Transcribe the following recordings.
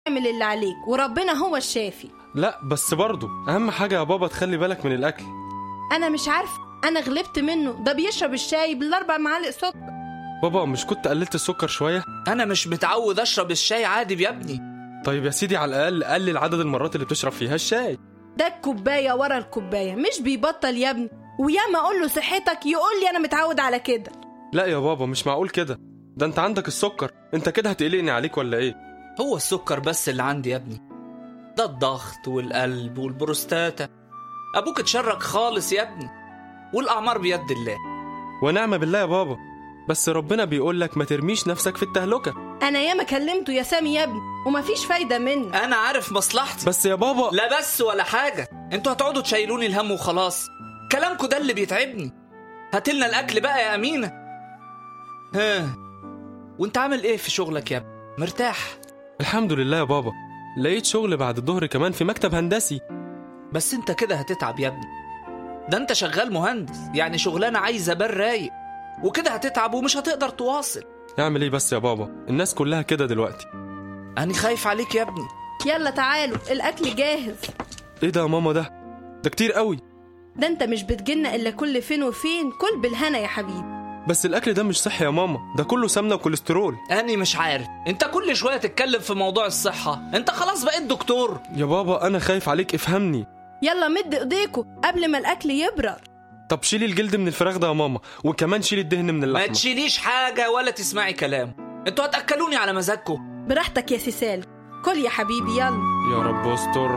اعمل اللي عليك وربنا هو الشافي لا بس برضه اهم حاجه يا بابا تخلي بالك من الاكل انا مش عارفه انا غلبت منه ده بيشرب الشاي بالاربع معالق سكر بابا مش كنت قللت السكر شويه انا مش متعود اشرب الشاي عادي يا ابني طيب يا سيدي على الاقل قلل عدد المرات اللي بتشرب فيها الشاي ده الكوبايه ورا الكوبايه مش بيبطل يا ابني وياما اقول له صحتك يقول لي انا متعود على كده لا يا بابا مش معقول كده ده انت عندك السكر انت كده هتقلقني عليك ولا ايه هو السكر بس اللي عندي يا ابني ده الضغط والقلب والبروستاتا ابوك اتشرك خالص يا ابني والاعمار بيد الله ونعم بالله يا بابا بس ربنا بيقول لك ما ترميش نفسك في التهلكه انا ياما كلمته يا سامي يا ابني ومفيش فايده منه انا عارف مصلحتي بس يا بابا لا بس ولا حاجه انتوا هتقعدوا تشيلوني الهم وخلاص كلامكوا ده اللي بيتعبني هاتلنا الاكل بقى يا امينه ها وانت عامل ايه في شغلك يا ابني مرتاح الحمد لله يا بابا لقيت شغل بعد الظهر كمان في مكتب هندسي بس انت كده هتتعب يا ابني ده انت شغال مهندس يعني شغلانه عايزه بال رايق وكده هتتعب ومش هتقدر تواصل اعمل ايه بس يا بابا الناس كلها كده دلوقتي انا خايف عليك يا ابني يلا تعالوا الاكل جاهز ايه ده يا ماما ده ده كتير قوي ده انت مش بتجيلنا الا كل فين وفين كل بالهنا يا حبيبي بس الاكل ده مش صحي يا ماما ده كله سمنه وكوليسترول أنا مش عارف أنت كل شوية تتكلم في موضوع الصحة أنت خلاص بقيت دكتور يا بابا انا خايف عليك افهمني يلا مد ايديكوا قبل ما الاكل يبرد طب شيلي الجلد من الفراخ ده يا ماما وكمان شيلي الدهن من ما اللحمه تشيليش حاجة ولا تسمعي كلام أنتوا هتأكلوني على مزاجكم براحتك يا سيسال كل يا حبيبي يلا يا رب استر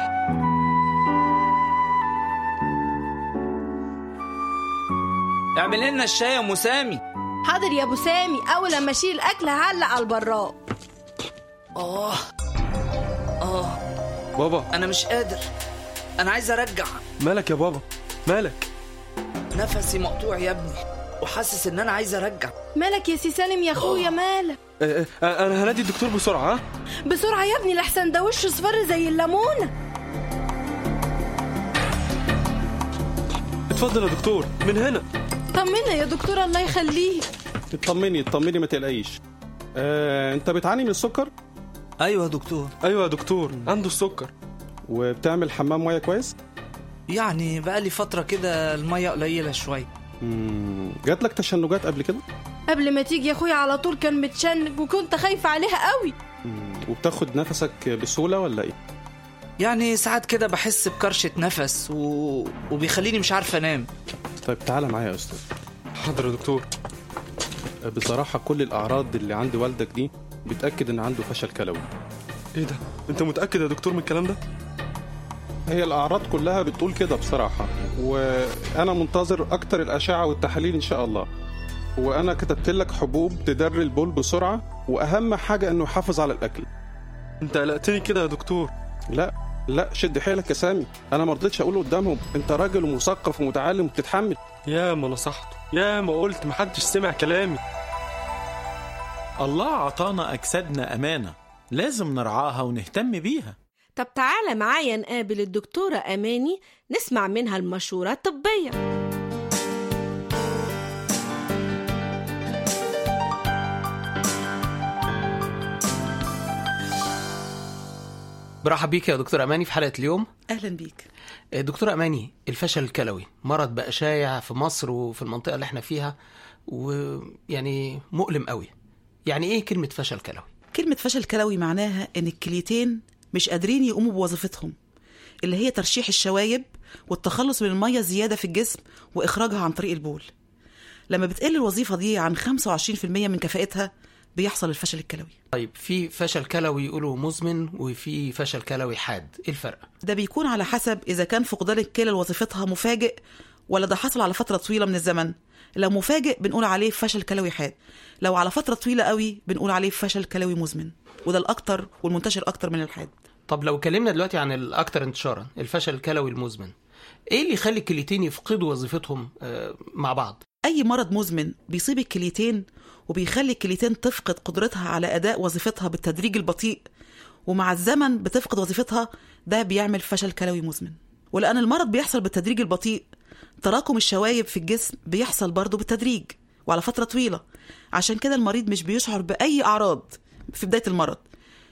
اعمل لنا الشاي يا أم سامي حاضر يا ابو سامي اول لما اشيل الاكل هعلق على البراد آه آه بابا أنا مش قادر أنا عايز أرجع مالك يا بابا مالك نفسي مقطوع يا ابني وحاسس إن أنا عايز أرجع مالك يا سي سالم يا اخويا مالك آه، آه، انا هنادي الدكتور بسرعه ها؟ بسرعه يا ابني لحسن ده وشه صفر زي الليمونه اتفضل يا دكتور من هنا طمنا يا دكتور الله يخليك اطمني اطمني ما تقلقيش آه، انت بتعاني من السكر أيوة يا دكتور ايوه يا دكتور عنده السكر وبتعمل حمام ميه كويس يعني بقالي فترة كده المية قليلة شوية مم، جات لك تشنجات قبل كده قبل ما تيجي يا اخويا على طول كان متشنج وكنت خايفه عليها قوي مم، وبتاخد نفسك بسهوله ولا ايه يعني ساعات كده بحس بكرشة نفس و... وبيخليني مش عارف أنام طيب تعالى معايا يا استاذ حاضر يا دكتور آه، بصراحه كل الاعراض اللي عند والدك دي بتاكد ان عنده فشل كلوي ايه ده انت متاكد يا دكتور من الكلام ده هي الاعراض كلها بتقول كده بصراحه وانا منتظر اكتر الاشعه والتحاليل ان شاء الله وانا كتبت لك حبوب تدري البول بسرعه واهم حاجه انه يحافظ على الاكل انت قلقتني كده يا دكتور لا لا شد حيلك يا سامي انا ما رضيتش اقوله قدامهم انت راجل ومثقف ومتعلم وبتتحمل يا ما نصحته يا ما قلت محدش سمع كلامي الله عطانا أجسادنا أمانة لازم نرعاها ونهتم بيها طب تعالى معايا نقابل الدكتورة أماني نسمع منها المشورة الطبية برحب بيك يا دكتور اماني في حلقه اليوم اهلا بيك دكتور اماني الفشل الكلوي مرض بقى شايع في مصر وفي المنطقه اللي احنا فيها ويعني مؤلم قوي يعني ايه كلمه فشل كلوي كلمة فشل كلوي معناها إن الكليتين مش قادرين يقوموا بوظيفتهم اللي هي ترشيح الشوايب والتخلص من المية زيادة في الجسم وإخراجها عن طريق البول لما بتقل الوظيفة دي عن 25% من كفاءتها بيحصل الفشل الكلوي طيب في فشل كلوي يقولوا مزمن وفي فشل كلوي حاد ايه الفرق ده بيكون على حسب إذا كان فقدان الكلى لوظيفتها مفاجئ ولا ده حصل على فترة طويلة من الزمن لو مفاجئ بنقول عليه فشل كلوي حاد لو على فترة طويلة قوي بنقول عليه فشل كلوي مزمن وده الأكتر والمنتشر أكتر من الحاد طب لو اتكلمنا دلوقتي عن الاكثر انتشارا الفشل الكلوي المزمن ايه اللي يخلي الكليتين يفقدوا وظيفتهم آه، مع بعض أي مرض مزمن بيصيب الكليتين وبيخلي الكليتين تفقد قدرتها على أداء وظيفتها بالتدريج البطيء ومع الزمن بتفقد وظيفتها ده بيعمل فشل كلوي مزمن ولأن المرض بيحصل بالتدريج البطيء تراكم الشوايب في الجسم بيحصل برضه بالتدريج وعلى فترة طويلة عشان كده المريض مش بيشعر بأي أعراض في بداية المرض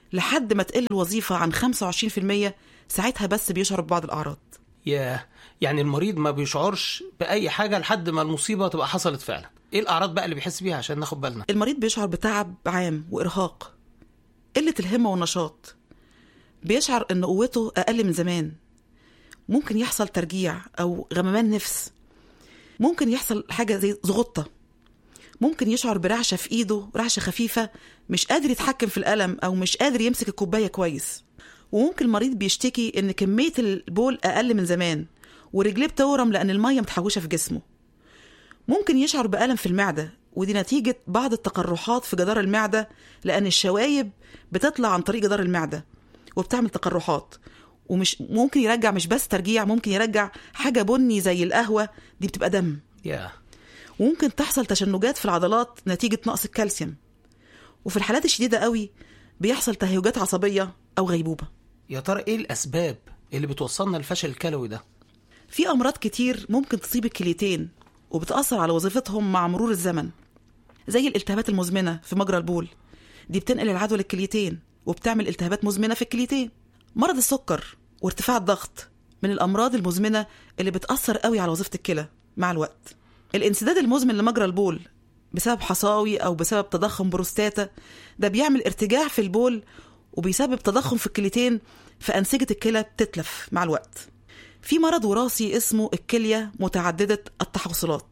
لحد ما تقل الوظيفة عن 25% ساعتها بس بيشعر ببعض الأعراض ياه يعني المريض ما بيشعرش بأي حاجة لحد ما المصيبة تبقى حصلت فعلا ايه الأعراض بقى اللي بيحس بيها عشان ناخد بالنا المريض بيشعر بتعب عام وإرهاق قلة الهمة والنشاط بيشعر إن قوته أقل من زمان ممكن يحصل ترجيع أو غممان نفس ممكن يحصل حاجة زي زغطة ممكن يشعر برعشة في إيده رعشة خفيفة مش قادر يتحكم في الألم أو مش قادر يمسك الكوباية كويس وممكن المريض بيشتكي إن كمية البول أقل من زمان ورجليه بتورم لأن المية متحوشة في جسمه ممكن يشعر بألم في المعدة ودي نتيجة بعض التقرحات في جدار المعدة لأن الشوايب بتطلع عن طريق جدار المعدة وبتعمل تقرحات ومش ممكن يرجع مش بس ترجيع ممكن يرجع حاجة بني زي القهوة دي بتبقى دم ياه وممكن تحصل تشنجات في العضلات نتيجة نقص الكالسيوم وفي الحالات الشديدة قوي بيحصل تهيجات عصبية أو غيبوبة يا ترى ايه الأسباب اللي بتوصلنا للفشل الكلوي ده في أمراض كتير ممكن تصيب الكليتين وبتأثر على وظيفتهم مع مرور الزمن زي الالتهابات المزمنة في مجرى البول دي بتنقل العدوى للكليتين وبتعمل التهابات مزمنة في الكليتين مرض السكر وارتفاع الضغط من الأمراض المزمنة اللي بتأثر قوي على وظيفة الكلى مع الوقت الانسداد المزمن لمجرى البول بسبب حصاوي أو بسبب تضخم بروستاتا ده بيعمل ارتجاع في البول وبيسبب تضخم في الكليتين فأنسجة الكلى بتتلف مع الوقت في مرض وراثي اسمه الكلية متعددة التحوصلات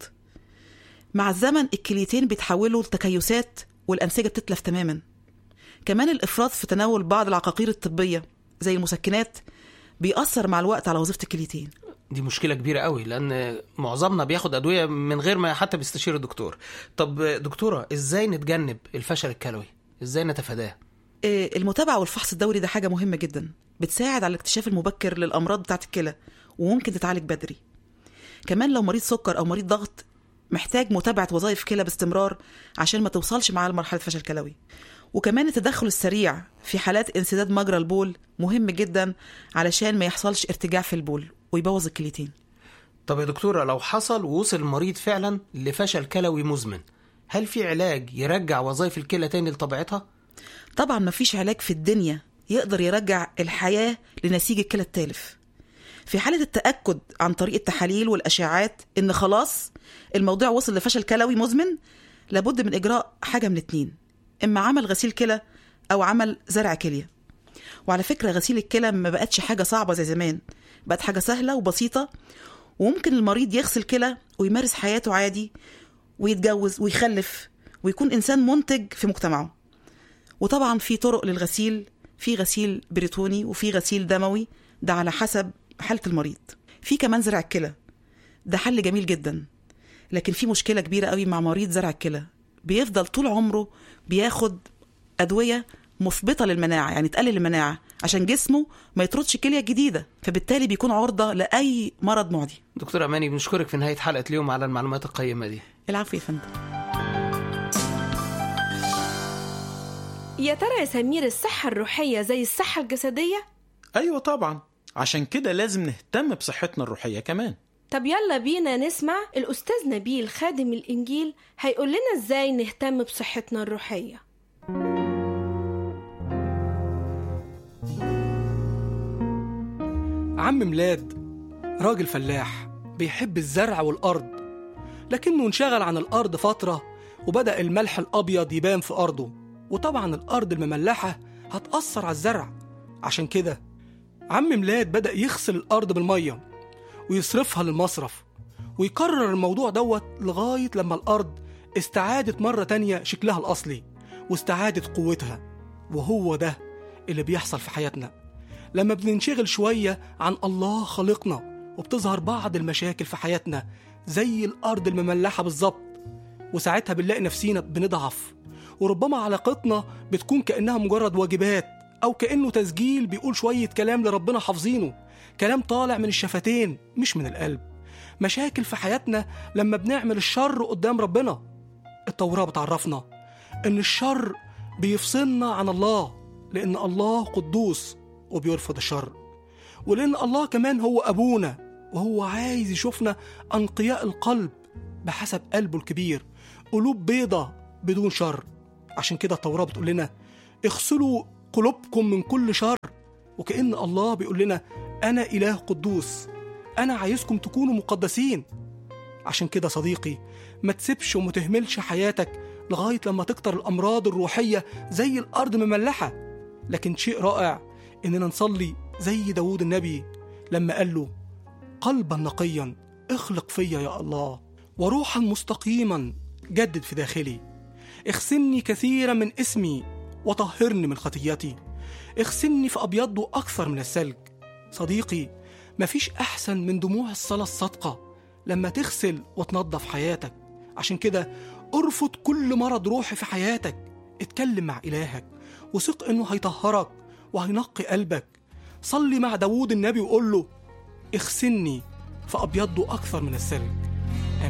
مع الزمن الكليتين بيتحولوا لتكيسات والأنسجة بتتلف تماما كمان الإفراط في تناول بعض العقاقير الطبية زي المسكنات بيأثر مع الوقت على وظيفة الكليتين دي مشكلة كبيرة قوي لأن معظمنا بياخد أدوية من غير ما حتى بيستشير الدكتور طب دكتورة إزاي نتجنب الفشل الكلوي إزاي نتفاداه آه، المتابعة والفحص الدوري ده حاجة مهمة جدا بتساعد على الاكتشاف المبكر للأمراض بتاعة الكلى وممكن تتعالج بدري كمان لو مريض سكر أو مريض ضغط محتاج متابعة وظائف كلى باستمرار عشان ما توصلش معاه لمرحلة فشل كلوي وكمان التدخل السريع في حالات انسداد مجرى البول مهم جدا علشان ما يحصلش ارتجاع في البول ويبوظ الكليتين طب يا دكتورة لو حصل ووصل المريض فعلا لفشل كلوي مزمن هل في علاج يرجع وظائف الكلى تاني لطبيعتها؟ طبعا مفيش علاج في الدنيا يقدر يرجع الحياة لنسيج الكلى التالف في حالة التأكد عن طريق التحاليل والأشعاعات إن خلاص الموضوع وصل لفشل كلوي مزمن لابد من إجراء حاجة من اتنين إما عمل غسيل كلى أو عمل زرع كلية وعلى فكرة غسيل الكلى ما بقتش حاجة صعبة زي زمان بقت حاجة سهلة وبسيطة وممكن المريض يغسل كلى ويمارس حياته عادي ويتجوز ويخلف ويكون إنسان منتج في مجتمعه وطبعا في طرق للغسيل في غسيل بريتوني وفي غسيل دموي ده على حسب حالة المريض في كمان زرع الكلى ده حل جميل جدا لكن في مشكلة كبيرة قوي مع مريض زرع الكلى بيفضل طول عمره بياخد أدوية مثبطة للمناعة يعني تقلل المناعة عشان جسمه ما يطردش كلية جديدة فبالتالي بيكون عرضة لأي مرض معدي دكتورة أماني بنشكرك في نهاية حلقة اليوم على المعلومات القيمة دي العفو يا فندم يا ترى يا سمير الصحة الروحية زي الصحة الجسدية؟ أيوة طبعا عشان كده لازم نهتم بصحتنا الروحية كمان طب يلا بينا نسمع الأستاذ نبيل خادم الإنجيل هيقول لنا إزاي نهتم بصحتنا الروحية عم ميلاد راجل فلاح بيحب الزرع والأرض لكنه انشغل عن الأرض فترة وبدأ الملح الأبيض يبان في أرضه وطبعا الأرض المملحة هتأثر على الزرع عشان كده عم ميلاد بدأ يغسل الأرض بالمية ويصرفها للمصرف ويكرر الموضوع دوت لغاية لما الأرض استعادت مرة تانية شكلها الأصلي واستعادت قوتها وهو ده اللي بيحصل في حياتنا لما بننشغل شوية عن الله خالقنا وبتظهر بعض المشاكل في حياتنا زي الأرض المملحة بالظبط وساعتها بنلاقي نفسينا بنضعف وربما علاقتنا بتكون كأنها مجرد واجبات أو كأنه تسجيل بيقول شوية كلام لربنا حافظينه كلام طالع من الشفتين مش من القلب مشاكل في حياتنا لما بنعمل الشر قدام ربنا التوراة بتعرفنا إن الشر بيفصلنا عن الله لأن الله قدوس وبيرفض الشر ولأن الله كمان هو أبونا وهو عايز يشوفنا أنقياء القلب بحسب قلبه الكبير قلوب بيضة بدون شر عشان كده التوراة بتقول لنا اغسلوا قلوبكم من كل شر وكأن الله بيقول لنا أنا إله قدوس أنا عايزكم تكونوا مقدسين عشان كده صديقي ما تسيبش وما تهملش حياتك لغاية لما تكتر الأمراض الروحية زي الأرض مملحة لكن شيء رائع إننا نصلي زي داود النبي لما قال له قلبا نقيا اخلق فيا يا الله وروحا مستقيما جدد في داخلي اغسلني كثيرا من اسمي وطهرني من خطيتي اغسلني في أبيضه أكثر من الثلج صديقي مفيش أحسن من دموع الصلاة الصادقة لما تغسل وتنظف حياتك عشان كده ارفض كل مرض روحي في حياتك اتكلم مع إلهك وثق إنه هيطهرك وهينقي قلبك صلي مع داوود النبي وقول له اغسلني فأبيضه أكثر من الثلج